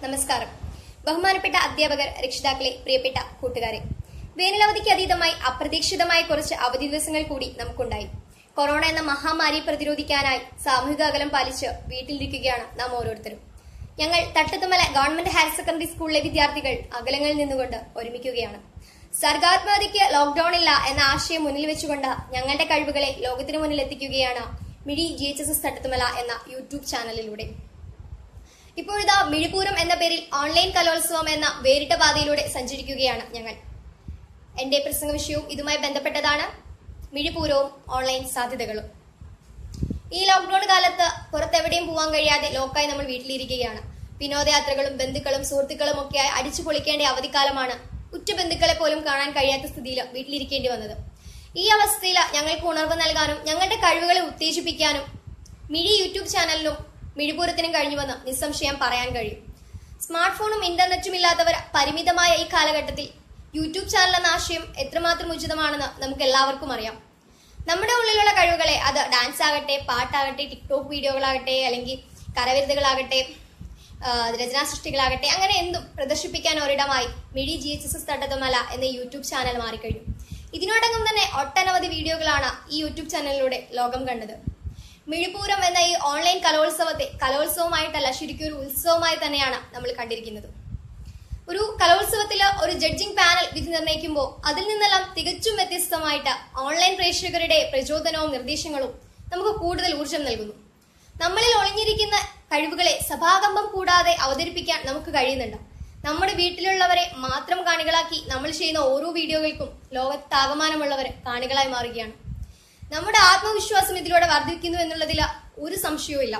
നമസ്കാരം ബഹുമാനപ്പെട്ട അധ്യാപകർ രക്ഷിതാക്കളെ പ്രിയപ്പെട്ട കൂട്ടുകാരെ വേനലവധിക്ക് അതീതമായി അപ്രതീക്ഷിതമായ കുറച്ച് അവധി ദിവസങ്ങൾ കൂടി നമുക്കുണ്ടായി കൊറോണ എന്ന മഹാമാരിയെ പ്രതിരോധിക്കാനായി സാമൂഹിക അകലം പാലിച്ച് വീട്ടിലിരിക്കുകയാണ് നാം ഓരോരുത്തരും ഞങ്ങൾ തട്ടത്തുമല ഗവൺമെന്റ് ഹയർ സെക്കൻഡറി സ്കൂളിലെ വിദ്യാർത്ഥികൾ അകലങ്ങളിൽ നിന്നുകൊണ്ട് ഒരുമിക്കുകയാണ് സർഗാത്മകതയ്ക്ക് ലോക്ഡൌൺ ഇല്ല എന്ന ആശയം മുന്നിൽ വെച്ചുകൊണ്ട് ഞങ്ങളുടെ കഴിവുകളെ ലോകത്തിന് മുന്നിൽ എത്തിക്കുകയാണ് Mizhi G H S S Thattathumala എന്ന യൂട്യൂബ് ചാനലിലൂടെ ഇപ്പോഴിതാ മിഴിപൂരം എന്ന പേരിൽ ഓൺലൈൻ കലോത്സവം എന്ന വേറിട്ട പാതയിലൂടെ സഞ്ചരിക്കുകയാണ് ഞങ്ങൾ എന്റെ പ്രസംഗ വിഷയവും ഇതുമായി ബന്ധപ്പെട്ടതാണ് മിഴിപൂരവും ഓൺലൈൻ സാധ്യതകളും ഈ ലോക്ക്ഡൌൺ കാലത്ത് പുറത്തെവിടെയും പോകാൻ കഴിയാതെ ലോക്കായി നമ്മൾ വീട്ടിലിരിക്കുകയാണ് വിനോദയാത്രകളും ബന്ധുക്കളും സുഹൃത്തുക്കളും ഒക്കെയായി അടിച്ചു പൊളിക്കേണ്ട അവധിക്കാലമാണ് ഉറ്റ ബന്ധുക്കളെ പോലും കാണാൻ കഴിയാത്ത സ്ഥിതിയിൽ വീട്ടിലിരിക്കേണ്ടി വന്നത് ഈ അവസ്ഥയിൽ ഞങ്ങൾക്ക് ഉണർവ് നൽകാനും ഞങ്ങളുടെ കഴിവുകളെ ഉത്തേജിപ്പിക്കാനും മിഴി യൂട്യൂബ് ചാനലിനും മിഴിപൂരത്തിനും കഴിഞ്ഞുവെന്ന് നിസ്സംശയം പറയാൻ കഴിയും സ്മാർട്ട് ഫോണും ഇന്റർനെറ്റും ഇല്ലാത്തവർ പരിമിതമായ ഈ കാലഘട്ടത്തിൽ യൂട്യൂബ് ചാനൽ എന്ന ആശയം എത്രമാത്രം ഉചിതമാണെന്ന് നമുക്ക് എല്ലാവർക്കും അറിയാം നമ്മുടെ ഉള്ളിലുള്ള കഴിവുകളെ അത് ഡാൻസ് ആകട്ടെ പാട്ടാകട്ടെ ടിക്ടോക്ക് വീഡിയോകളാകട്ടെ അല്ലെങ്കിൽ കരവിരുതുകളാകട്ടെ ആ, രചനാ സൃഷ്ടികളാകട്ടെ അങ്ങനെ എന്തും പ്രദർശിപ്പിക്കാൻ ഒരിടമായി Mizhi G H S S Thattathumala എന്ന യൂട്യൂബ് ചാനൽ മാറിക്കഴിഞ്ഞു ഇതിനോടകം തന്നെ ഒട്ടനവധി വീഡിയോകളാണ് ഈ യൂട്യൂബ് ചാനലിലൂടെ ലോകം കണ്ടത് മിഴിപൂരം എന്ന ഈ ഓൺലൈൻ കലോത്സവത്തെ കലോത്സവമായിട്ടല്ല ശരിക്കും ഒരു ഉത്സവമായി തന്നെയാണ് നമ്മൾ കണ്ടിരിക്കുന്നത് ഒരു കലോത്സവത്തിൽ ഒരു ജഡ്ജിംഗ് പാനൽ വിധി നിർണ്ണയിക്കുമ്പോൾ അതിൽ നിന്നെല്ലാം തികച്ചും വ്യത്യസ്തമായിട്ട് ഓൺലൈൻ പ്രേക്ഷകരുടെ പ്രചോദനവും നിർദ്ദേശങ്ങളും നമുക്ക് കൂടുതൽ ഊർജം നൽകുന്നു നമ്മളിൽ ഒളിഞ്ഞിരിക്കുന്ന കഴിവുകളെ സഭാകമ്പം കൂടാതെ അവതരിപ്പിക്കാൻ നമുക്ക് കഴിയുന്നുണ്ട് നമ്മുടെ വീട്ടിലുള്ളവരെ മാത്രം കാണികളാക്കി നമ്മൾ ചെയ്യുന്ന ഓരോ വീഡിയോകൾക്കും ലോകത്താകമാനമുള്ളവർ കാണികളായി മാറുകയാണ് നമ്മുടെ ആത്മവിശ്വാസം ഇതിലൂടെ വർദ്ധിക്കുന്നു എന്നുള്ളതിൽ ഒരു സംശയവുമില്ല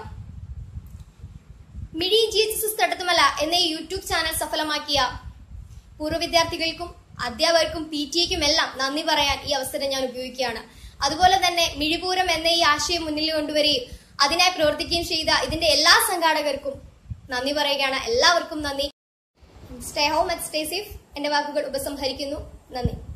മിഴി ജി എച്ച് എസ് തടത്തുമല എന്ന ഈ യൂട്യൂബ് ചാനൽ സഫലമാക്കിയ പൂർവ്വ വിദ്യാർത്ഥികൾക്കും അധ്യാപകർക്കും പി ടി എക്കും എല്ലാം നന്ദി പറയാൻ ഈ അവസരം ഞാൻ ഉപയോഗിക്കുകയാണ് അതുപോലെ തന്നെ മിഴിപൂരം എന്ന ഈ ആശയം മുന്നിൽ കൊണ്ടുവരികയും അതിനായി പ്രവർത്തിക്കുകയും ചെയ്ത ഇതിന്റെ എല്ലാ സംഘാടകർക്കും നന്ദി പറയുകയാണ് എല്ലാവർക്കും നന്ദി stay home at stay safe എന്റെ വാക്കുകൾ ഉപസംഹരിക്കുന്നു നന്ദി